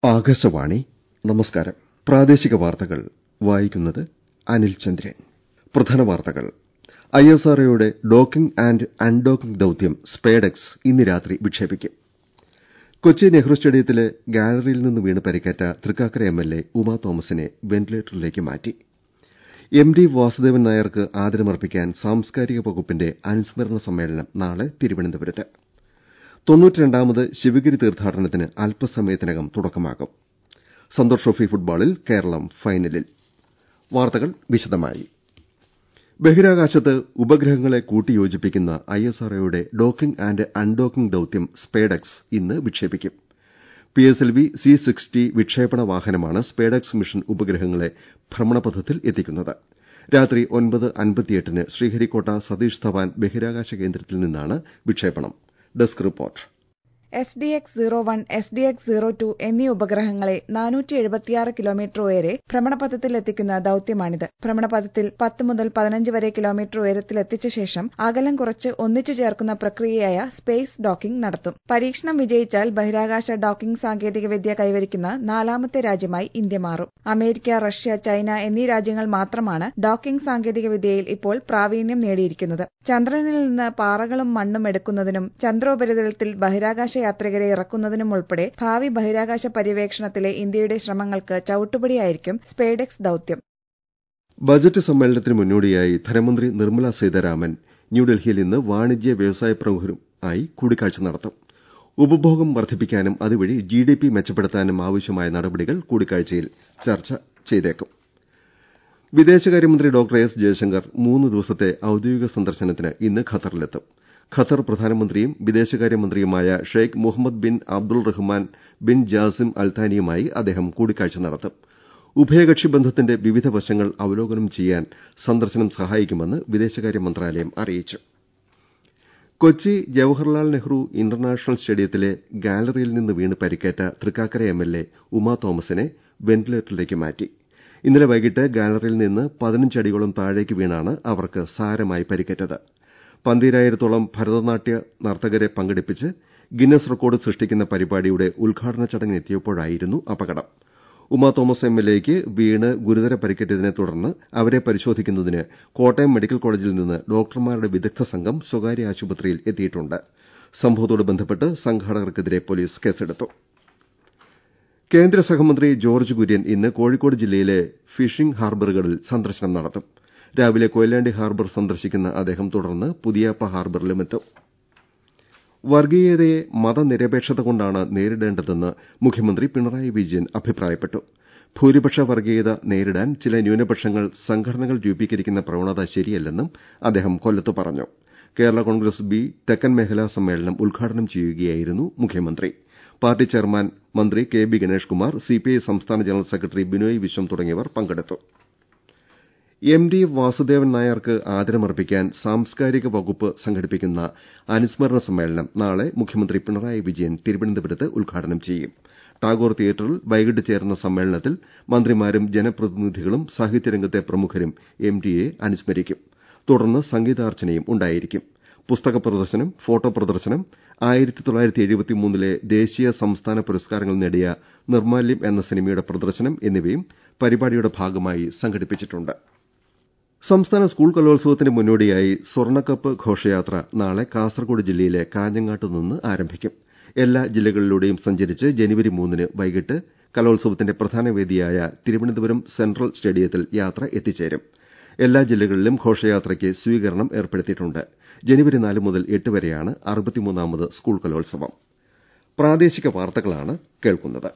ആകാശവാണി നമസ്കാരം പ്രാദേശിക വാർത്തകൾ വായിക്കുന്നത് അനിൽ ചന്ദ്രൻ പ്രധാന വാർത്തകൾ ഐഎസ്ആർഒയുടെ ഡോക്കിംഗ് ആന്റ് അൺഡോക്കിംഗ് ദൌത്യം സ്പേഡെക്സ് ഇന്ന് രാത്രി വിക്ഷേപിക്കും കൊച്ചി നെഹ്റു സ്റ്റേഡിയത്തിലെ ഗാലറിയിൽ നിന്ന് വീണ് പരിക്കേറ്റ തൃക്കാക്കര എംഎൽഎ ഉമാ തോമസിനെ വെന്റിലേറ്ററിലേക്ക് മാറ്റി എം ഡി വാസുദേവൻ നായർക്ക് ആദരമർപ്പിക്കാൻ സാംസ്കാരിക വകുപ്പിന്റെ അനുസ്മരണ സമ്മേളനം നാളെ തിരുവനന്തപുരത്ത് തൊണ്ണൂറ്റിരണ്ടാമത് ശിവഗിരി തീർത്ഥാടനത്തിന് അല്പസമയത്തിനകം തുടക്കമാകും സന്തോർ ട്രോഫി ഫുട്ബോളിൽ കേരളം ഫൈനലിൽ വാർത്തകൾ വിശദമായി ബഹിരാകാശത്ത് ഉപഗ്രഹങ്ങളെ കൂട്ടിയോജിപ്പിക്കുന്ന ഐഎസ്ആർഒയുടെ ഡോക്കിംഗ് ആന്റ് അൺഡോക്കിംഗ് ദൌത്യം സ്പേഡെക്സ് ഇന്ന് വിക്ഷേപിക്കും പിഎസ്എൽവി സി സിക്സ്റ്റി വിക്ഷേപണ വാഹനമാണ് സ്പേഡെക്സ് മിഷൻ ഉപഗ്രഹങ്ങളെ ഭ്രമണപഥത്തിൽ എത്തിക്കുന്നത് രാത്രി ഒൻപത് അൻപത്തിയെട്ടിന് ശ്രീഹരിക്കോട്ട സതീഷ് ധവാൻ ബഹിരാകാശ കേന്ദ്രത്തിൽ നിന്നാണ് വിക്ഷേപണം desk report S D X zero one S D X zero two എന്നീ ഉപഗ്രഹങ്ങളെ നാനൂറ്റി എഴുപത്തിയാറ് കിലോമീറ്റർ ഉയരെ ഭ്രമണപഥത്തിൽ എത്തിക്കുന്ന ദൌത്യമാണിത് ഭ്രമണപഥത്തിൽ പത്ത് മുതൽ പതിനഞ്ച് വരെ കിലോമീറ്റർ ഉയരത്തിൽ എത്തിച്ച ശേഷം അകലം കുറച്ച് ഒന്നിച്ചു ചേർക്കുന്ന പ്രക്രിയയായ സ്പേസ് ഡോക്കിംഗ് നടത്തും പരീക്ഷണം വിജയിച്ചാൽ ബഹിരാകാശ ഡോക്കിംഗ് സാങ്കേതികവിദ്യ കൈവരിക്കുന്ന നാലാമത്തെ രാജ്യമായി ഇന്ത്യ മാറും അമേരിക്ക റഷ്യ ചൈന എന്നീ രാജ്യങ്ങൾ മാത്രമാണ് ഡോക്കിംഗ് സാങ്കേതികവിദ്യയിൽ ഇപ്പോൾ പ്രാവീണ്യം നേടിയിരിക്കുന്നത് ചന്ദ്രനിൽ നിന്ന് പാറകളും മണ്ണും എടുക്കുന്നതിനും ചന്ദ്രോപരിതലത്തിൽ ബഹിരാകാശ യാത്രികരെ ഇറക്കുന്നതിനും ഉൾപ്പെടെ ഭാവി ബഹിരാകാശ പര്യവേക്ഷണത്തിലെ ഇന്ത്യയുടെ ശ്രമങ്ങൾക്ക് ചൌട്ടുപടിയായിരിക്കും സ്പേഡെക്സ് ദൌത്യം ബജറ്റ് സമ്മേളനത്തിന് മുന്നോടിയായി ധനമന്ത്രി നിർമ്മല സീതാരാമൻ ന്യൂഡൽഹിയിൽ ഇന്ന് വാണിജ്യ വ്യവസായ പ്രമുഖരുമായി കൂടിക്കാഴ്ച നടത്തും ഉപഭോഗം വർദ്ധിപ്പിക്കാനും അതുവഴി ജിഡിപി മെച്ചപ്പെടുത്താനും ആവശ്യമായ നടപടികൾ കൂടിക്കാഴ്ചയിൽ ചർച്ച ചെയ്തേക്കും വിദേശകാര്യമന്ത്രി ഡോക്ടർ എസ് ജയശങ്കർ മൂന്ന് ദിവസത്തെ ഔദ്യോഗിക സന്ദർശനത്തിന് ഇന്ന് ഖത്തറിലെത്തും ഖത്തർ പ്രധാനമന്ത്രിയും വിദേശകാര്യമന്ത്രിയുമായ Sheikh Mohammed bin Abdul Rahman bin Jassim അൽത്താനിയുമായി അദ്ദേഹം കൂടിക്കാഴ്ച നടത്തും ഉഭയകക്ഷി ബന്ധത്തിന്റെ വിവിധ വശങ്ങൾ അവലോകനം ചെയ്യാൻ സന്ദർശനം സഹായിക്കുമെന്ന് വിദേശകാര്യ മന്ത്രാലയം അറിയിച്ചു കൊച്ചി ജവഹർലാൽ നെഹ്റു ഇന്റർനാഷണൽ സ്റ്റേഡിയത്തിലെ ഗാലറിയിൽ നിന്ന് വീണ് പരിക്കേറ്റ തൃക്കാക്കര എംഎൽഎ ഉമാ തോമസിനെ വെന്റിലേറ്ററിലേക്ക് മാറ്റി ഇന്നലെ വൈകിട്ട് ഗാലറിയിൽ നിന്ന് പതിനഞ്ചടിയോളം താഴേക്ക് വീണാണ് അവർക്ക് സാരമായി പരിക്കേറ്റത് പന്തീരായിരത്തോളം ഭരതനാട്യ നർത്തകരെ പങ്കെടുപ്പിച്ച് ഗിന്നസ് റെക്കോർഡ് സൃഷ്ടിക്കുന്ന പരിപാടിയുടെ ഉദ്ഘാടന ചടങ്ങിനെത്തിയപ്പോഴായിരുന്നു അപകടം ഉമാ തോമസ് എംഎൽഎയ്ക്ക് വീണ് ഗുരുതര പരിക്കേറ്റതിനെ തുടർന്ന് അവരെ പരിശോധിക്കുന്നതിന് കോട്ടയം മെഡിക്കൽ കോളേജിൽ നിന്ന് ഡോക്ടർമാരുടെ വിദഗ്ധ സംഘം സ്വകാര്യ ആശുപത്രിയിൽ എത്തിയിട്ടുണ്ട് സംഭവത്തോട് ബന്ധപ്പെട്ട് സംഘാടകർക്കെതിരെ പോലീസ് കേസെടുത്തു കേന്ദ്ര സഹമന്ത്രി ജോർജ് കുര്യൻ ഇന്ന് കോഴിക്കോട് ജില്ലയിലെ ഫിഷിംഗ് ഹാർബറുകളിൽ സന്ദർശനം നടത്തും രാവിലെ കൊയിലാണ്ടി ഹാർബർ സന്ദർശിക്കുന്ന അദ്ദേഹം തുടർന്ന് പുതിയാപ്പ ഹാർബറിലുമെത്തും വർഗീയതയെ മതനിരപേക്ഷത കൊണ്ടാണ് നേരിടേണ്ടതെന്ന് മുഖ്യമന്ത്രി പിണറായി വിജയൻ അഭിപ്രായപ്പെട്ടു ഭൂരിപക്ഷ വർഗീയത നേരിടാൻ ചില ന്യൂനപക്ഷങ്ങൾ സംഘടനകൾ രൂപീകരിക്കുന്ന പ്രവണത ശരിയല്ലെന്നും അദ്ദേഹം കൊല്ലത്ത് പറഞ്ഞു കേരള കോൺഗ്രസ് ബി തെക്കൻ മേഖലാ സമ്മേളനം ഉദ്ഘാടനം ചെയ്യുകയായിരുന്നു മുഖ്യമന്ത്രി പാർട്ടി ചെയർമാൻ മന്ത്രി K B Ganesh Kumar CPI സംസ്ഥാന ജനറൽ സെക്രട്ടറി ബിനോയ് വിശ്വം തുടങ്ങിയവർ പങ്കെടുത്തു എം ഡി വാസുദേവൻ നായർക്ക് ആദരമർപ്പിക്കാൻ സാംസ്കാരിക വകുപ്പ് സംഘടിപ്പിക്കുന്ന അനുസ്മരണ സമ്മേളനം നാളെ മുഖ്യമന്ത്രി പിണറായി വിജയൻ തിരുവനന്തപുരത്ത് ഉദ്ഘാടനം ചെയ്യും ടാഗോർ തിയേറ്ററിൽ വൈകിട്ട് ചേരുന്ന സമ്മേളനത്തിൽ മന്ത്രിമാരും ജനപ്രതിനിധികളും സാഹിത്യരംഗത്തെ പ്രമുഖരും എം ഡിയെ അനുസ്മരിക്കും തുടർന്ന് സംഗീതാർച്ചനയും ഉണ്ടായിരിക്കും പുസ്തക പ്രദർശനം ഫോട്ടോ പ്രദർശനം ആയിരത്തി തൊള്ളായിരത്തി എഴുപത്തിമൂന്നിലെ ദേശീയ സംസ്ഥാന പുരസ്കാരങ്ങൾ നേടിയ നിർമാല്യം എന്ന സിനിമയുടെ പ്രദർശനം എന്നിവയും പരിപാടിയുടെ ഭാഗമായി സംഘടിപ്പിച്ചിട്ടുണ്ട് സംസ്ഥാന സ്കൂൾ കലോത്സവത്തിന് മുന്നോടിയായി സ്വർണ്ണക്കപ്പ് ഘോഷയാത്ര നാളെ കാസർകോട് ജില്ലയിലെ കാഞ്ഞങ്ങാട്ട് നിന്ന് ആരംഭിക്കും എല്ലാ ജില്ലകളിലൂടെയും സഞ്ചരിച്ച് ജനുവരി മൂന്നിന് വൈകിട്ട് കലോത്സവത്തിന്റെ പ്രധാന വേദിയായ തിരുവനന്തപുരം സെൻട്രൽ സ്റ്റേഡിയത്തിൽ യാത്ര എത്തിച്ചേരും എല്ലാ ജില്ലകളിലും ഘോഷയാത്രയ്ക്ക് സ്വീകരണം ഏർപ്പെടുത്തിയിട്ടുണ്ട് ജനുവരി നാല് മുതൽ എട്ട് വരെയാണ് അറുപത്തിമൂന്നാമത് സ്കൂൾ കലോത്സവം പ്രാദേശിക വാർത്തകളാണ് കേൾക്കുന്നത്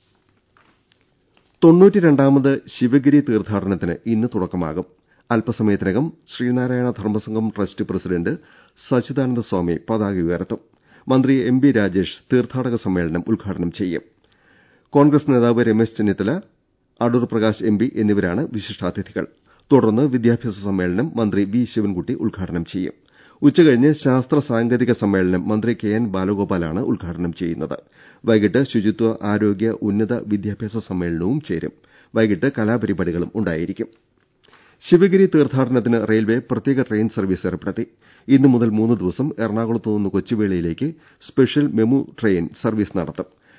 തൊണ്ണൂറ്റിരണ്ടാമത് ശിവഗിരി തീർത്ഥാടനത്തിന് ഇന്ന് തുടക്കമാകും അല്പസമയത്തിനകം ശ്രീനാരായണ ധർമ്മസംഘം ട്രസ്റ്റ് പ്രസിഡന്റ് സച്ചിദാനന്ദ സ്വാമി പതാക ഉയർത്തും മന്ത്രി എം ബി രാജേഷ് തീർത്ഥാടക സമ്മേളനം ഉദ്ഘാടനം ചെയ്യും കോൺഗ്രസ് നേതാവ് രമേശ് ചെന്നിത്തല അടൂർ പ്രകാശ് എം പി എന്നിവരാണ് വിശിഷ്ടാതിഥികൾ തുടർന്ന് വിദ്യാഭ്യാസ സമ്മേളനം മന്ത്രി വി ശിവൻകുട്ടി ഉദ്ഘാടനം ചെയ്യും ഉച്ചകഴിഞ്ഞ് ശാസ്ത്ര സാങ്കേതിക സമ്മേളനം മന്ത്രി കെ എൻ ബാലഗോപാലാണ് ഉദ്ഘാടനം ചെയ്യുന്നത് വൈകിട്ട് ശുചിത്വ ആരോഗ്യ ഉന്നത വിദ്യാഭ്യാസ സമ്മേളനവും ചേരും വൈകിട്ട് കലാപരിപാടികളും ഉണ്ടായിരിക്കും ശിവഗിരി തീർത്ഥാടനത്തിന് റെയിൽവേ പ്രത്യേക ട്രെയിൻ സർവീസ് ഏർപ്പെടുത്തി ഇന്നു മുതൽ മൂന്ന് ദിവസം എറണാകുളത്ത് നിന്ന് കൊച്ചുവേളിയിലേക്ക് സ്പെഷ്യൽ മെമു ട്രെയിൻ സർവീസ് നടത്തും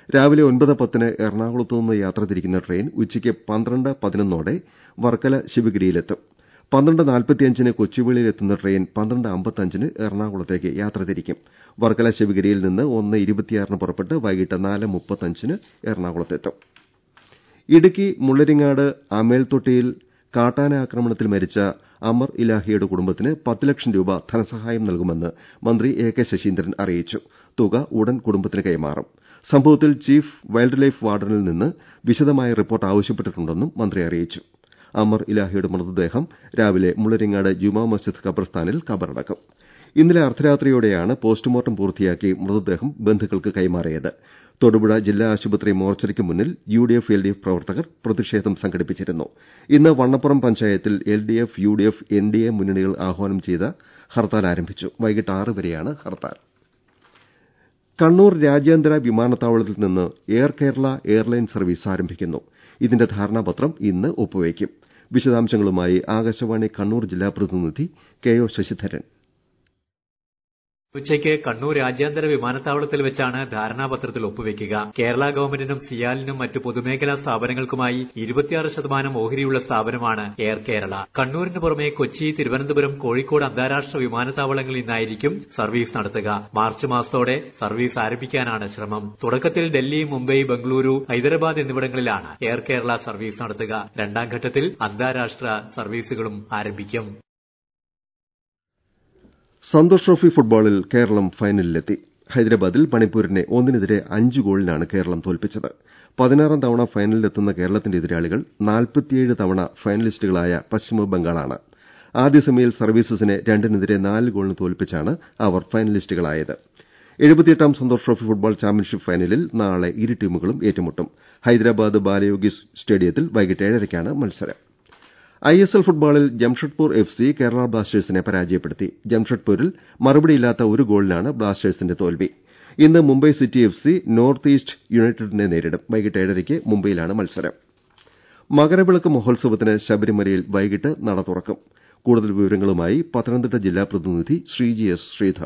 രാവിലെ ഒൻപത് പത്തിന് എറണാകുളത്തു നിന്ന് യാത്ര തിരിക്കുന്ന ട്രെയിൻ ഉച്ചയ്ക്ക് പന്ത്രണ്ട് പതിനൊന്നോടെ വർക്കല ശിവഗിരിയിലെത്തും പന്ത്രണ്ട് നാൽപ്പത്തിയഞ്ചിന് കൊച്ചുവേളിയിലെത്തുന്ന ട്രെയിൻ പന്ത്രണ്ട് അമ്പത്തഞ്ചിന് എറണാകുളത്തേക്ക് യാത്ര തിരിക്കും വർക്കല ശിവഗിരിയിൽ നിന്ന് ഒന്ന് ഇരുപത്തിയാറിന് പുറപ്പെട്ട് വൈകിട്ട് നാല് മുപ്പത്തഞ്ചിന് എറണാകുളത്തെത്തും ഇടുക്കി മുള്ളരിങ്ങാട് അമേൽത്തൊട്ടിയിൽ കാട്ടാന ആക്രമണത്തിൽ മരിച്ച അമർ ഇലാഹിയുടെ കുടുംബത്തിന് പത്ത് ലക്ഷം രൂപ ധനസഹായം നൽകുമെന്ന് മന്ത്രി എ കെ ശശീന്ദ്രൻ അറിയിച്ചു തുക ഉടൻ കുടുംബത്തിന് കൈമാറും സംഭവത്തിൽ ചീഫ് വൈൽഡ് ലൈഫ് വാർഡനിൽ നിന്ന് വിശദമായ റിപ്പോർട്ട് ആവശ്യപ്പെട്ടിട്ടുണ്ടെന്നും മന്ത്രി അറിയിച്ചു അമർ ഇലാഹിയുടെ മൃതദേഹം രാവിലെ മുള്ളരിങ്ങാട് ജുമാ മസ്ജിദ് ഖബർസ്ഥാനിൽ കബറടക്കും ഇന്നലെ അർദ്ധരാത്രിയോടെയാണ് പോസ്റ്റ്മോർട്ടം പൂർത്തിയാക്കി മൃതദേഹം ബന്ധുക്കൾക്ക് കൈമാറിയത് തൊടുപുഴ ജില്ലാ ആശുപത്രി മോർച്ചറിക്ക് മുന്നിൽ യുഡിഎഫ് എൽഡിഎഫ് പ്രവർത്തകർ പ്രതിഷേധം സംഘടിപ്പിച്ചിരുന്നു ഇന്ന് വണ്ണപ്പുറം പഞ്ചായത്തിൽ എൽഡിഎഫ് യുഡിഎഫ് എൻഡിഎ മുന്നണികൾ ആഹ്വാനം ചെയ്ത ഹർത്താൽ ആരംഭിച്ചു വൈകിട്ട് ആറ് വരെയാണ് ഹർത്താൽ കണ്ണൂർ രാജ്യാന്തര വിമാനത്താവളത്തിൽ നിന്ന് എയർ കേരള എയർലൈൻ സർവീസ് ആരംഭിക്കുന്നു ഇതിന്റെ ധാരണാപത്രം ഇന്ന് ഒപ്പുവയ്ക്കും വിശദാംശങ്ങളുമായി ആകാശവാണി കണ്ണൂർ ജില്ലാ പ്രതിനിധി കെ ഒ ശശിധരൻ ഉച്ചയ്ക്ക് കണ്ണൂർ രാജ്യാന്തര വിമാനത്താവളത്തിൽ വെച്ചാണ് ധാരണാപത്രത്തിൽ ഒപ്പുവെക്കുക കേരള ഗവൺമെന്റിനും സിയാലിനും മറ്റു പൊതുമേഖലാ സ്ഥാപനങ്ങൾക്കുമായി ഇരുപത്തിയാറ് ശതമാനം ഓഹരിയുള്ള സ്ഥാപനമാണ് എയർ കേരള കണ്ണൂരിന് പുറമെ കൊച്ചി തിരുവനന്തപുരം കോഴിക്കോട് അന്താരാഷ്ട്ര വിമാനത്താവളങ്ങളിൽ നിന്നായിരിക്കും സർവീസ് നടത്തുക മാർച്ച് മാസത്തോടെ സർവീസ് ആരംഭിക്കാനാണ് ശ്രമം തുടക്കത്തിൽ ഡൽഹി മുംബൈ ബംഗളൂരു ഹൈദരാബാദ് എന്നിവിടങ്ങളിലാണ് എയർ കേരള സർവീസ് നടത്തുക രണ്ടാം ഘട്ടത്തിൽ അന്താരാഷ്ട്ര സർവീസുകളും ആരംഭിക്കും സന്തോഷ് ട്രോഫി ഫുട്ബോളിൽ കേരളം ഫൈനലിലെത്തി ഹൈദരാബാദിൽ മണിപ്പൂരിനെ ഒന്നിനെതിരെ അഞ്ച് ഗോളിനാണ് കേരളം തോൽപ്പിച്ചത് പതിനാറാം തവണ ഫൈനലിലെത്തുന്ന കേരളത്തിന്റെ എതിരാളികൾ നാൽപ്പത്തിയേഴ് തവണ ഫൈനലിസ്റ്റുകളായ പശ്ചിമബംഗാളാണ് ആദ്യ സെമിയിൽ സർവീസസിനെ രണ്ടിനെതിരെ നാല് ഗോളിന് തോൽപ്പിച്ചാണ് അവർ ഫൈനലിസ്റ്റുകളായത് എഴുപത്തിയെട്ടാം സന്തോഷ് ട്രോഫി ഫുട്ബോൾ ചാമ്പ്യൻഷിപ്പ് ഫൈനലിൽ നാളെ ഇരു ടീമുകളും ഏറ്റുമുട്ടും ഹൈദരാബാദ് ബാലയോഗി സ്റ്റേഡിയത്തിൽ വൈകിട്ട് ഏഴരയ്ക്കാണ് മത്സരം ഐഎസ്എൽ ഫുട്ബോളിൽ ജംഷഡ്പൂർ എഫ് സി കേരള ബ്ലാസ്റ്റേഴ്സിനെ പരാജയപ്പെടുത്തി ജംഷഡ്പൂരിൽ മറുപടിയില്ലാത്ത ഒരു ഗോളിനാണ് ബ്ലാസ്റ്റേഴ്സിന്റെ തോൽവി ഇന്ന് Mumbai City F C North East യുണൈറ്റഡിനെ നേരിടും വൈകിട്ട് ഏഴരയ്ക്ക് മുംബൈയിലാണ് മത്സരം മകരവിളക്ക് മഹോത്സവത്തിന് ശബരിമലയിൽ വൈകിട്ട് നട തുറക്കും കൂടുതൽ വിവരങ്ങളുമായി പത്തനംതിട്ട ജില്ലാ പ്രതിനിധി ശ്രീജി എസ് ശ്രീധർ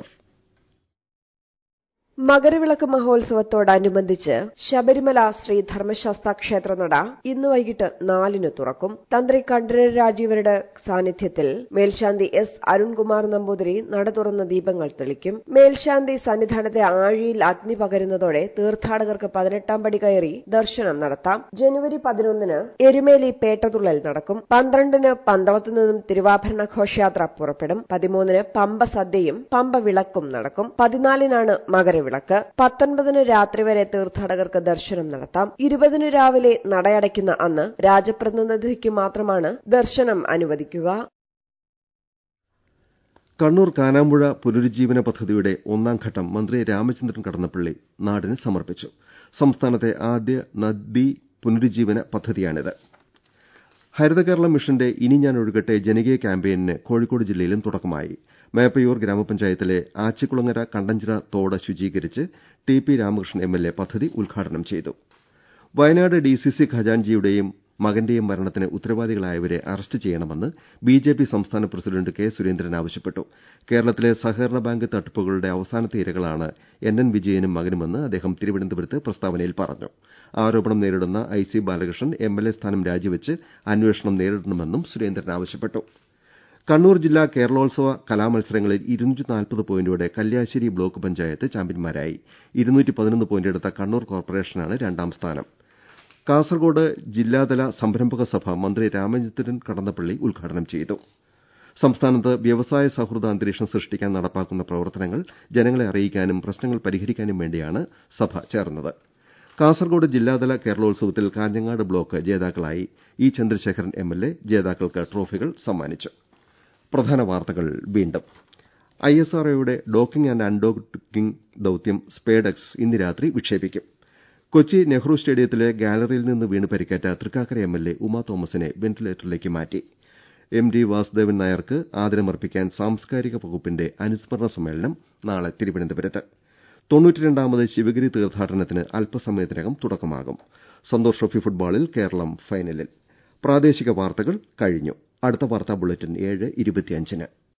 മകരവിളക്ക് മഹോത്സവത്തോടനുബന്ധിച്ച് ശബരിമല ശ്രീ ധർമ്മശാസ്ത ക്ഷേത്രനട ഇന്ന് വൈകിട്ട് നാലിന് തുറക്കും തന്ത്രി കണ്ഠരര് രാജീവരുടെ സാന്നിധ്യത്തിൽ മേൽശാന്തി എസ് അരുൺകുമാർ നമ്പൂതിരി നട തുറന്ന ദീപങ്ങൾ തെളിക്കും മേൽശാന്തി സന്നിധാനത്തെ ആഴിയിൽ അഗ്നി പകരുന്നതോടെ തീർത്ഥാടകർക്ക് പതിനെട്ടാം പടി കയറി ദർശനം നടത്താം ജനുവരി പതിനൊന്നിന് എരുമേലി പേട്ടതുള്ളൽ നടക്കും പന്ത്രണ്ടിന് പന്തളത്തു നിന്നും തിരുവാഭരണ ഘോഷയാത്ര പുറപ്പെടും പതിമൂന്നിന് പമ്പ സദ്യയും പമ്പ വിളക്കും നടക്കും പതിനാലിനാണ് മകരവിളക്ക് വിളക്ക് പത്തൊൻപതിന് രാത്രി വരെ തീർത്ഥാടകർക്ക് ദർശനം നടത്താം ഇരുപതിന് രാവിലെ നടയടയ്ക്കുന്ന അന്ന് രാജപ്രതിനിധിക്ക് മാത്രമാണ് ദർശനം അനുവദിക്കുക കണ്ണൂർ കാനാമ്പുഴ പുനരുജ്ജീവന പദ്ധതിയുടെ ഒന്നാം ഘട്ടം മന്ത്രി രാമചന്ദ്രൻ കടന്നപ്പള്ളി നാടിന് സമർപ്പിച്ചു സംസ്ഥാനത്തെ ആദ്യ നദി പുനരുജ്ജീവന പദ്ധതിയാണിത് ഹരിത കേരളം മിഷന്റെ ഇനി ഞാൻ ഒഴുകട്ടെ ജനകീയ ക്യാമ്പയിന് കോഴിക്കോട് ജില്ലയിലും തുടക്കമായി മേപ്പയൂർ ഗ്രാമപഞ്ചായത്തിലെ ആച്ചിക്കുളങ്ങര കണ്ടഞ്ചിറ തോട് ശുചീകരിച്ച് T P Ramakrishnan M L A പദ്ധതി ഉദ്ഘാടനം ചെയ്തു വയനാട് ഡിസിസി ഖജാൻജിയുടെയും മകന്റെയും മരണത്തിന് ഉത്തരവാദികളായവരെ അറസ്റ്റ് ചെയ്യണമെന്ന് ബിജെപി സംസ്ഥാന പ്രസിഡന്റ് കെ സുരേന്ദ്രൻ ആവശ്യപ്പെട്ടു കേരളത്തിലെ സഹകരണ ബാങ്ക് തട്ടിപ്പുകളുടെ അവസാനത്തെ ഇരകളാണ് എൻ എൻ വിജയനും മകനുമെന്ന് അദ്ദേഹം തിരുവനന്തപുരത്ത് പ്രസ്താവനയിൽ പറഞ്ഞു ആരോപണം നേരിടുന്ന I C Balakrishnan M L A സ്ഥാനം രാജിവെച്ച് അന്വേഷണം നേരിടണമെന്നും സുരേന്ദ്രൻ ആവശ്യപ്പെട്ടു കണ്ണൂർ ജില്ലാ കേരളോത്സവ കലാമത്സരങ്ങളിൽ പോയിന്റോടെ കല്യാശ്ശേരി ബ്ലോക്ക് പഞ്ചായത്ത് ചാമ്പ്യന്മാരായി പോയിന്റ് എടുത്ത കണ്ണൂർ കോർപ്പറേഷനാണ് രണ്ടാം സ്ഥാനം കാസർകോട് ജില്ലാതല സംരംഭക സഭ മന്ത്രി രാമചന്ദ്രൻ കടന്നപ്പള്ളി ഉദ്ഘാടനം ചെയ്തു സംസ്ഥാനത്ത് വ്യവസായ സൌഹൃദ അന്തരീക്ഷം സൃഷ്ടിക്കാൻ നടപ്പാക്കുന്ന പ്രവർത്തനങ്ങൾ ജനങ്ങളെ അറിയിക്കാനും പ്രശ്നങ്ങൾ പരിഹരിക്കാനും വേണ്ടിയാണ് സഭ ചേർന്നത് കാസർകോട് ജില്ലാതല കേരളോത്സവത്തിൽ കാഞ്ഞങ്ങാട് ബ്ലോക്ക് ജേതാക്കളായി ഇ ചന്ദ്രശേഖരൻ എംഎൽഎ ജേതാക്കൾക്ക് ട്രോഫികൾ സമ്മാനിച്ചു പ്രധാന വാർത്തകൾ വീണ്ടും ഐഎസ്ആർഒയുടെ ഡോക്കിംഗ് ആന്റ് അൺഡോക്കിംഗ് ദൌത്യം സ്പേഡെക്സ് ഇന്ന് രാത്രി വിക്ഷേപിക്കും കൊച്ചി നെഹ്റു സ്റ്റേഡിയത്തിലെ ഗാലറിയിൽ നിന്ന് വീണ് പരിക്കേറ്റ തൃക്കാക്കര എംഎൽഎ ഉമാ തോമസിനെ വെന്റിലേറ്ററിലേക്ക് മാറ്റി എം ഡി വാസുദേവൻ നായർക്ക് ആദരമർപ്പിക്കാൻ സാംസ്കാരിക വകുപ്പിന്റെ അനുസ്മരണ സമ്മേളനം നാളെ തിരുവനന്തപുരത്ത് തൊണ്ണൂറ്റിരണ്ടാമത് ശിവഗിരി തീർത്ഥാടനത്തിന് അല്പസമയത്തിനകം തുടക്കമാകും സന്തോഷ് ട്രോഫി ഫുട്ബോളിൽ കേരളം ഫൈനലിൽ പ്രാദേശിക വാർത്തകൾ കഴിഞ്ഞു അടുത്ത വാർത്താ ബുള്ളറ്റിൻ ഏഴ് ഇരുപത്തിയഞ്ചിന്